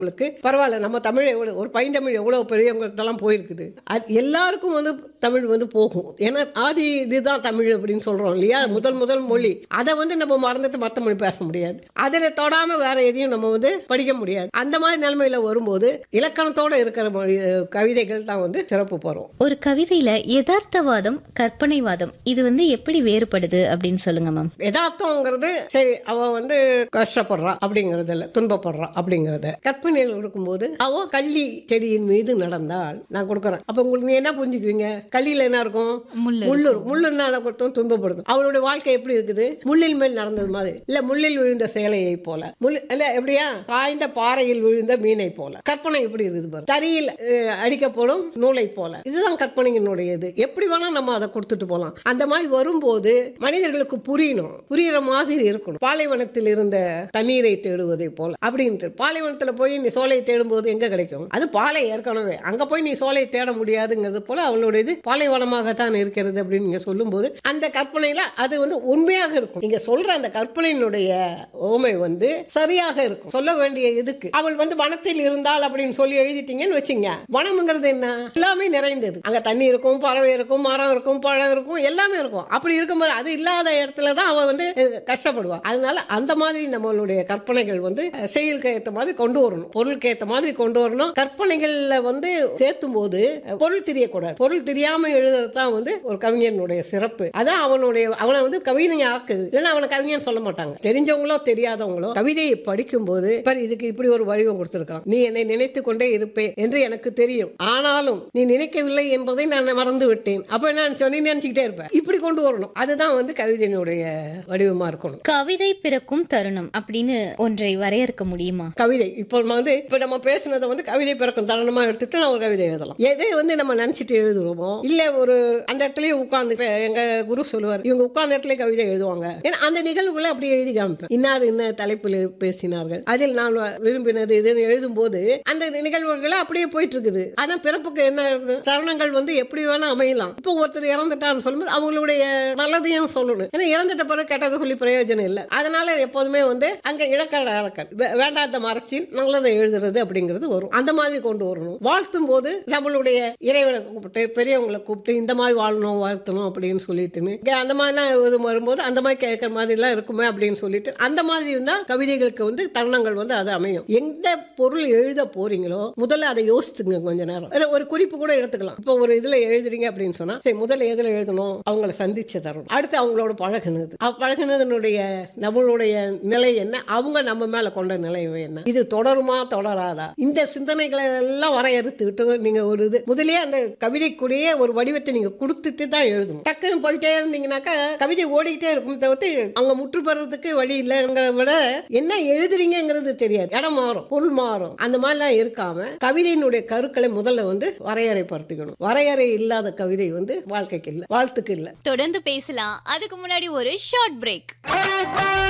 உங்களுக்கு பரவாயில்ல நம்ம தமிழ் எவ்வளோ ஒரு பைந்தமிழ் எவ்வளோ பெரியவங்களுக்கெல்லாம் போயிருக்குது அது எல்லாருக்கும் வந்து தமிழ் வந்து போகும் ஏன்னா ஆதி இதுதான் தமிழ் அப்படின்னு சொல்றோம் இல்லையா முதல் முதல் மொழி அதை வந்து நம்ம மறந்துட்டு மற்ற மொழி பேச முடியாது அதில் தொடாம வேற எதையும் நம்ம வந்து படிக்க முடியாது அந்த மாதிரி நிலைமையில வரும்போது இலக்கணத்தோட இருக்கிற மொழி கவிதைகள் தான் வந்து சிறப்பு பெறும் ஒரு கவிதையில யதார்த்தவாதம் கற்பனைவாதம் இது வந்து எப்படி வேறுபடுது அப்படின்னு சொல்லுங்க மேம் யதார்த்தங்கிறது சரி அவ வந்து கஷ்டப்படுறா அப்படிங்கறது இல்ல துன்பப்படுறா அப்படிங்கறத கற்பனையில் கொடுக்கும்போது அவ கள்ளி செடியின் மீது நடந்தால் நான் கொடுக்குறேன் அப்ப உங்களுக்கு நீ என்ன புரிஞ்சுக்குவீங்க கள்ளியில என்ன இருக்கும் முள்ளு முள்ளு முள்ளுனால கொடுத்தும் துன்பப்படுத்தும் அவளுடைய வாழ்க்கை எப்படி இருக்குது முள்ளில் மேல் நடந்தது மாதிரி இல்ல முள்ளில் விழுந்த சேலையை போல முள் இல்ல எப்படியா காய்ந்த பாறையில் விழுந்த மீனை போல கற்பனை எப்படி இருக்குது பாரு தறியில் அஹ், அடிக்கப்படும் நூலை போல இதுதான் கற்பனையினுடைய இது எப்படி வேணா நம்ம அதை கொடுத்துட்டு போலாம் அந்த மாதிரி வரும்போது மனிதர்களுக்கு புரியணும் புரியுற மாதிரி இருக்கணும் பாலைவனத்தில் இருந்த தண்ணீரை தேடுவதை போல அப்படின்ட்டு பாலைவனத்துல போய் நீ சோலையை தேடும்போது எங்க கிடைக்கும் அது பாலை ஏற்கனவே அங்க போய் நீ சோலையை தேட முடியாதுங்கிறது போல அவளுடைய இது பாலைவனமாகத்தான் இருக்கிறது அப்படின்னு நீங்க சொல்லும்போது அந்த கற்பனையில அது வந்து உண்மையாக இருக்கும் நீங்க சொல்ற அந்த கற்பனையினுடைய ஓமை வந்து சரியாக இருக்கும் சொல்ல வேண்டிய இதுக்கு அவள் வந்து வனத்தில் இருந்தால் அப்படின்னு சொல்லி எழுதிட்டீங்கன்னு வச்சுங்க வனம்ங்கிறது என்ன எல்லாமே நிறைந்தது அங்க தண்ணி இருக்கும் பறவை இருக்கும் மரம் இருக்கும் பழம் இருக்கும் எல்லாமே இருக்கும் அப்படி இருக்கும்போது அது இல்லாத இடத்துல தான் அவ வந்து அஹ், கஷ்டப்படுவா அதனால அந்த மாதிரி நம்மளுடைய கற்பனைகள் வந்து அஹ், செயலுக்கு ஏற்ற மாதிரி கொண்டு வரணும் பொருளுக்கு ஏற்ற மாதிரி கொண்டு வரணும் கற்பனைகள்ல வந்து சேர்த்தும் போது அஹ், பொருள் தெரியக்கூடாது பொருள் தெரியாம எழுதுறது தான் வந்து ஒரு கவிஞனுடைய சிறப்பு அதான் அவனுடைய அவனை வந்து கவிஞனை ஆக்குது இல்லைன்னா அவனை கவிஞன் சொல்ல மாட்டாங்க தெரிஞ்சவங்களோ தெரியாதவங்களோ கவிதையை படிக்கும்போது பாரு இதுக்கு இப்படி ஒரு வடிவம் கொடுத்திருக்கான் நீ என்னை நினைத்து கொண்டே இருப்பே என்று எனக்கு தெரியும் ஆனாலும் நீ நினைக்கவில்லை என்பதை நான் மறந்து விட்டேன் அப்ப என்ன நினைச்சோம் நீ நினைச்சுக்கிட்டே இருப்ப இப்படி கொண்டு வரணும் அதுதான் வந்து கவிதையினுடைய வடிவமா இருக்கணும் கவிதை பிறக்கும் தருணம் அப்படின்னு ஒன்றை வரையறுக்க முடியுமா கவிதை இப்போ நம்ம வந்து இப்போ நம்ம பேசுனதை வந்து கவிதை பிறக்கும் தருணமா எடுத்துட்டு நான் ஒரு கவிதை எழுதலாம் எதை வந்து நம்ம நினைச்சிட்டு எழுதுறோமோ இல்ல ஒரு அந்த இடத்துலயே உட்கார்ந்து இப்ப எங்க குரு சொல்லுவார் இவங்க உட்கார்ந்த இடத்துல கவிதை எழுதுவாங்க ஏன்னா அந்த நிகழ்வுகளை அப்படியே எழுதி காமிப்பேன் இன்னார் இன்ன தலைப்பில் பேசினார்கள் அதில் நான் விரும்பினது இதுன்னு எழுதும் போது அந்த நிகழ்வுகளை அப்படியே போயிட்டு இருக்குது ஆனா பிறப்புக்கு என்ன இருக்குது? தருணங்கள் வந்து எப்படி வேணா அமையலாம் இப்போ ஒருத்தர் இறந்துட்டான்னு சொல்லும்போது அவங்களுடைய நல்லதையும் சொல்லணும் ஏன்னா இறந்துட்ட பிறகு கெட்டதை சொல்லி பிரயோஜனம் இல்லை அதனால எப்போதுமே வந்து அங்க இலக்கண அறக்கல் வே- வேண்டாத மறைச்சி நல்லதை எழுதுறது அப்படிங்கிறது வரும் அந்த மாதிரி கொண்டு வரணும் வாழ்த்தும் போது நம்மளுடைய இறைவனை கூப்பிட்டு பெரியவங்களை கூப்பிட்டு இந்த மாதிரி வாழணும் வாழ்த்தணும் அப்படின்னு சொல்லிட்டுன்னு இங்க அந்த மாதிரிலாம் இது வரும்போது அந்த மாதிரி கேட்கற மாதிரிலாம் இருக்குமே அப்படின்னு சொல்லிட்டு அந்த மாதிரி இருந்தா கவிதைகளுக்கு வந்து தருணங்கள் வந்து அது அமையும் எந்த பொருள் எழுத போறீங்களோ முதல்ல அதை யோசிச்சுங்க கொஞ்ச நேரம் ஒரு- ஒரு குறிப்பு கூட எடுத்துக்கலாம் இப்போ ஒரு இதுல எழுதுறீங்க அப்படின்னு சொன்னா சரி முதல்ல எதுல எழுதணும் அவங்கள சந்திச்ச தருணம் அடுத்து அவங்களோட பழகுனது அவ பழகுனதனுடைய நம்மளுடைய நிலை என்ன அவங்க நம்ம மேல கொண்ட நிலை என்ன இது தொடருமா தொடராதா இந்த சிந்தனைகளை எல்லாம் வரையறுத்துக்கிட்டு நீங்க ஒரு இது முதல்லயே அந்த கவிதைக்குரிய ஒரு வடிவத்தை நீங்க கொடுத்துட்டு தான் எழுதணும் டக்குன்னு போயிட்டே இருந்தீங்கன்னாக்கா கவிதை ஓடிக்கிட்டே இருக்கும் தவிர்த்து அவங்க முற்று பெறதுக்கு வழி இல்லைங்கிறத விட என்ன எழுதுறீங்கிறது தெரியாது இடம் மாறும் பொருள் மாறும் அந்த மாதிரிலாம் இருக்காம கவிதையினுடைய கருக்களை முதல்ல வந்து வரையறைப்படுத்திக்கணும் வரையறை இல்லாத கவிதை வந்து வாழ்க்கைக்கு இல்லை வாழ்த்துக்கு இல்லை தொடர்ந்து பேசலாம் அதுக்கு முன்னாடி ஒரு ஷார்ட் பிரேக்